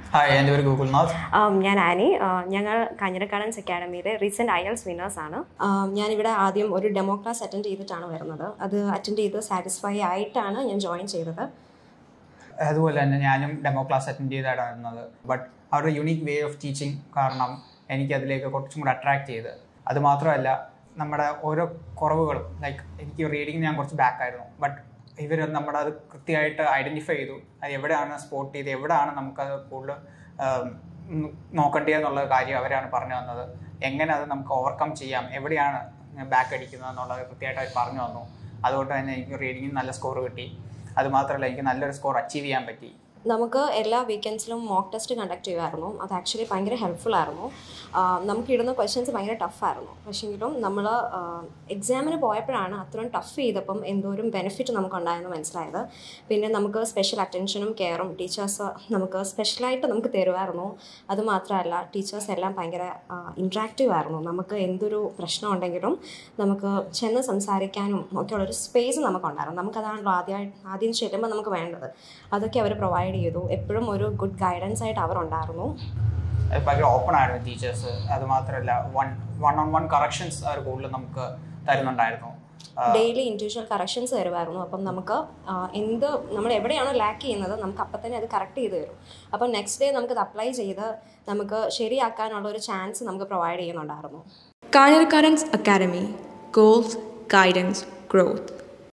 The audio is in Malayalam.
ഹായ് എൻ്റെ പേര് ഗൂഗിൾനാഥ് ആം, ഞാൻ ആനി ആ, ഞങ്ങൾ കാഞ്ഞിരക്കാടൻസ് അക്കാഡമിയിലെ റീസെൻറ്റ് ഐ എൽസ് വിന്നേഴ്സ് ആണ് ആം, ഞാനിവിടെ ആദ്യം ഒരു ഡെമോ ക്ലാസ് അറ്റൻഡ് ചെയ്തിട്ടാണ് വരുന്നത് അത് അറ്റൻഡ് ചെയ്ത് സാറ്റിസ്ഫൈ ആയിട്ടാണ് ഞാൻ ജോയിൻ ചെയ്തത് അതുപോലെ തന്നെ ഞാനും ഡെമോ ക്ലാസ് അറ്റൻഡ് ചെയ്താണ് വരുന്നത് ബട്ട് അവരുടെ യുണീക്ക് വേ ഓഫ് ടീച്ചിങ് കാരണം എനിക്ക് അതിലേക്ക് കുറച്ചും കൂടെ അട്രാക്ട് ചെയ്ത് അത് മാത്രമല്ല നമ്മുടെ ഓരോ കുറവുകളും ലൈക്ക് എനിക്ക് റീഡിങ് ഞാൻ കുറച്ച് ബാക്ക് ആയിരുന്നു ബട്ട് ഇവർ നമ്മുടെ അത് കൃത്യമായിട്ട് ഐഡൻറ്റിഫൈ ചെയ്തു അത് എവിടെയാണ് സ്പോട്ട് ചെയ്ത് എവിടെയാണ് നമുക്കത് കൂടുതൽ നോക്കേണ്ടതെന്നുള്ള കാര്യം അവരാണ് പറഞ്ഞു തന്നത് എങ്ങനെ അത് നമുക്ക് ഓവർകം ചെയ്യാം എവിടെയാണ് ബാക്ക് അടിക്കുന്നത് എന്നുള്ളത് കൃത്യമായിട്ട് അവർ പറഞ്ഞു തന്നു അതുകൊണ്ട് തന്നെ എനിക്ക് റീഡിങ്ങിന് നല്ല സ്കോർ കിട്ടി അത് മാത്രമല്ല എനിക്ക് നല്ലൊരു സ്കോർ അച്ചീവ് ചെയ്യാൻ പറ്റി നമുക്ക് എല്ലാ വീക്കെൻഡ്സിലും മോക്ക് ടെസ്റ്റ് കണ്ടക്ട് ചെയ്യുമായിരുന്നു അത് ആക്ച്വലി ഭയങ്കര ഹെൽപ്ഫുൾ ആയിരുന്നു ആ, നമുക്ക് ഇടുന്ന ക്വസ്റ്റ്യൻസ് ഭയങ്കര ടഫായിരുന്നു പക്ഷേങ്കിലും നമ്മൾ എക്സാമിന് പോയപ്പോഴാണ് അത്രയും ടഫ് ചെയ്തപ്പം എന്തോരം ബെനിഫിറ്റ് നമുക്കുണ്ടായെന്ന് മനസ്സിലായത് പിന്നെ നമുക്ക് സ്പെഷ്യൽ അറ്റൻഷനും കെയറും ടീച്ചേഴ്സ് നമുക്ക് സ്പെഷ്യലായിട്ട് നമുക്ക് തരുമായിരുന്നു അത് മാത്രമല്ല ടീച്ചേഴ്സ് എല്ലാം ഭയങ്കര ഇൻട്രാക്റ്റീവ് ആയിരുന്നു നമുക്ക് എന്തൊരു പ്രശ്നം ഉണ്ടെങ്കിലും നമുക്ക് ചെന്ന് സംസാരിക്കാനും ഒക്കെ ഉള്ളൊരു സ്പേസ് നമുക്കുണ്ടായിരുന്നു നമുക്കതാണല്ലോ ആദ്യമായിട്ട് ആദ്യം ചെല്ലുമ്പോൾ നമുക്ക് വേണ്ടത് അതൊക്കെ അവർ പ്രൊവൈഡ് ചെയ്തു എപ്പോഴും ഒരു ഗുഡ് ഗൈഡൻസ് ആയിട്ട് അവർ ഉണ്ടായിരുന്നു അത് ഭയങ്കര ഓപ്പൺ ആയിരുന്നു ടീച്ചേഴ്സ് അത് മാത്രമല്ല one one on one corrections അവർ കൂടുതൽ നമുക്ക് തരുന്നുണ്ടായിരുന്നു ആ, ഡെയിലി ഇൻഡിവിജ്വൽ കറക്ഷൻസ് തരുമായിരുന്നു അപ്പം നമുക്ക് ആ, എന്ത് നമ്മൾ എവിടെയാണോ ലാക്ക് ചെയ്യുന്നത് നമുക്ക് അപ്പം തന്നെ അത് കറക്റ്റ് ചെയ്ത് തരും അപ്പം നെക്സ്റ്റ് ഡേ നമുക്കത് അപ്ലൈ ചെയ്ത് നമുക്ക് ശരിയാക്കാനുള്ള ഒരു ചാൻസ് നമുക്ക് പ്രൊവൈഡ് ചെയ്യുന്നുണ്ടായിരുന്നു Kanyarkarans Academy Goals, Guidance, Growth.